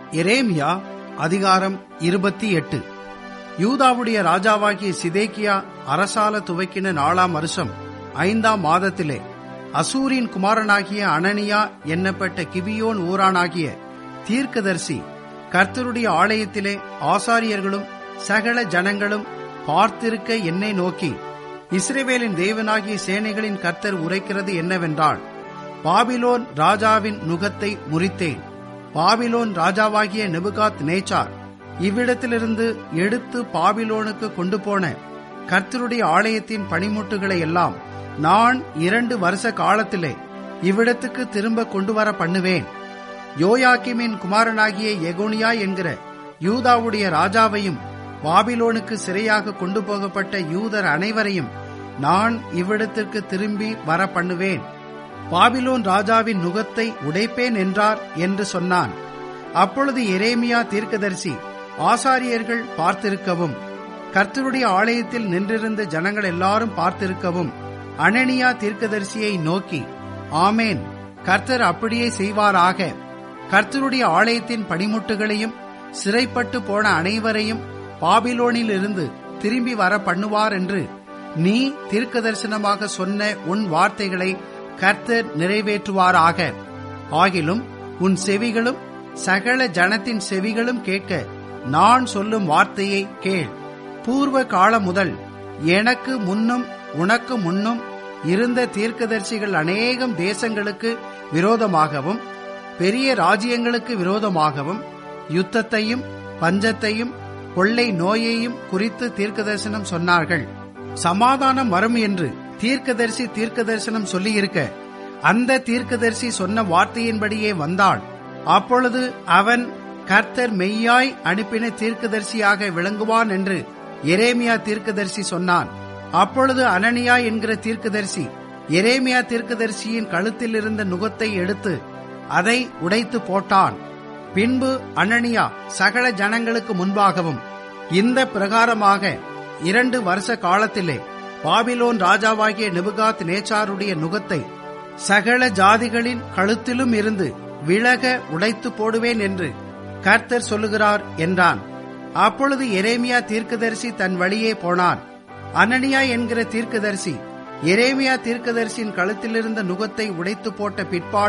எரேமியா அதிகாரம் இருபத்தி எட்டு யூதாவுடைய ராஜாவாகிய சிதேக்கியா அரசால துவக்கின நாலாம் வருஷம் ஐந்தாம் மாதத்திலே அசூரின் குமாரனாகிய அனனியா என்னப்பட்ட கிவியோன் ஊரானாகிய தீர்க்கதர்சி கர்த்தருடைய ஆலயத்திலே ஆசாரியர்களும் சகல ஜனங்களும் பார்த்திருக்க என்னை நோக்கி இஸ்ரேவேலின் தேவனாகிய சேனைகளின் கர்த்தர் உரைக்கிறது என்னவென்றால் பாபிலோன் ராஜாவின் நுகத்தை முறித்தேன் பாபிலோன் ராஜாவாகிய நெபுகாத் நேச்சார் இவ்விடத்திலிருந்து எடுத்து பாபிலோனுக்கு கொண்டு போன கர்த்தருடைய ஆலயத்தின் பணிமுட்டுகளை எல்லாம் நான் இரண்டு வருஷ காலத்திலே இவ்விடத்துக்கு திரும்ப கொண்டு வர பண்ணுவேன் யோயாக்கிமின் குமாரனாகிய எகோனியா என்கிற யூதாவுடைய ராஜாவையும் பாபிலோனுக்கு சிறையாக கொண்டு போகப்பட்ட யூதர் அனைவரையும் நான் இவ்விடத்திற்கு திரும்பி வர பண்ணுவேன் பாபிலோன் ராஜாவின் நுகத்தை உடைப்பேன் என்றார் என்று சொன்னான் அப்பொழுது எரேமியா தீர்க்கதரிசி ஆசாரியர்கள் பார்த்திருக்கவும் கர்த்தருடைய ஆலயத்தில் நின்றிருந்த ஜனங்கள் எல்லாரும் பார்த்திருக்கவும் அனனியா தீர்க்கதரிசியை நோக்கி ஆமேன் கர்த்தர் அப்படியே செய்வாராக கர்த்தருடைய ஆலயத்தின் பணிமுட்டுகளையும் சிறைப்பட்டு போன அனைவரையும் பாபிலோனில் இருந்து திரும்பி வர பண்ணுவார் என்று நீ தீர்க்க தரிசனமாக சொன்ன உன் வார்த்தைகளை கர்த்தர் நிறைவேற்றுவாராக ஆகிலும் உன் செவிகளும் சகல ஜனத்தின் செவிகளும் கேட்க நான் சொல்லும் வார்த்தையை கேள் பூர்வ காலம் முதல் எனக்கு முன்னும் உனக்கு முன்னும் இருந்த தீர்க்கதரிசிகள் அநேகம் தேசங்களுக்கு விரோதமாகவும் பெரிய ராஜ்யங்களுக்கு விரோதமாகவும் யுத்தத்தையும் பஞ்சத்தையும் கொள்ளை நோயையும் குறித்து தீர்க்கதரிசனம் சொன்னார்கள் சமாதானம் வரும் என்று தீர்க்கதரிசி தீர்க்கதரிசனம் சொல்லியிருக்க அந்த தீர்க்கதரிசி சொன்ன வார்த்தையின்படியே வந்தாள் அப்பொழுது அவன் கர்த்தர் மெய்யாய் அனுப்பின தீர்க்கதரிசியாக விளங்குவான் என்று எரேமியா தீர்க்கதரிசி சொன்னான் அப்பொழுது அனனியா என்கிற தீர்க்கதரிசி எரேமியா தீர்க்கதரிசியின் கழுத்தில் இருந்த நுகத்தை எடுத்து அதை உடைத்து போட்டான் பின்பு அனனியா சகல ஜனங்களுக்கு முன்பாகவும் இந்த பிரகாரமாக இரண்டு வருஷ காலத்திலே பாபிலோன் ராஜாவாகிய நெபுகாத் நேச்சாருடைய நுகத்தை சகல ஜாதிகளின் கழுத்திலும் இருந்து விலக உடைத்து போடுவேன் என்று கர்த்தர் சொல்லுகிறார் என்றான் அப்பொழுது எரேமியா தீர்க்கதரிசி தன் வழியே போனான் அனனியா என்கிற தீர்க்கதரிசி எரேமியா தீர்க்கதரிசியின் கழுத்திலிருந்த நுகத்தை உடைத்து போட்ட பிற்பாடு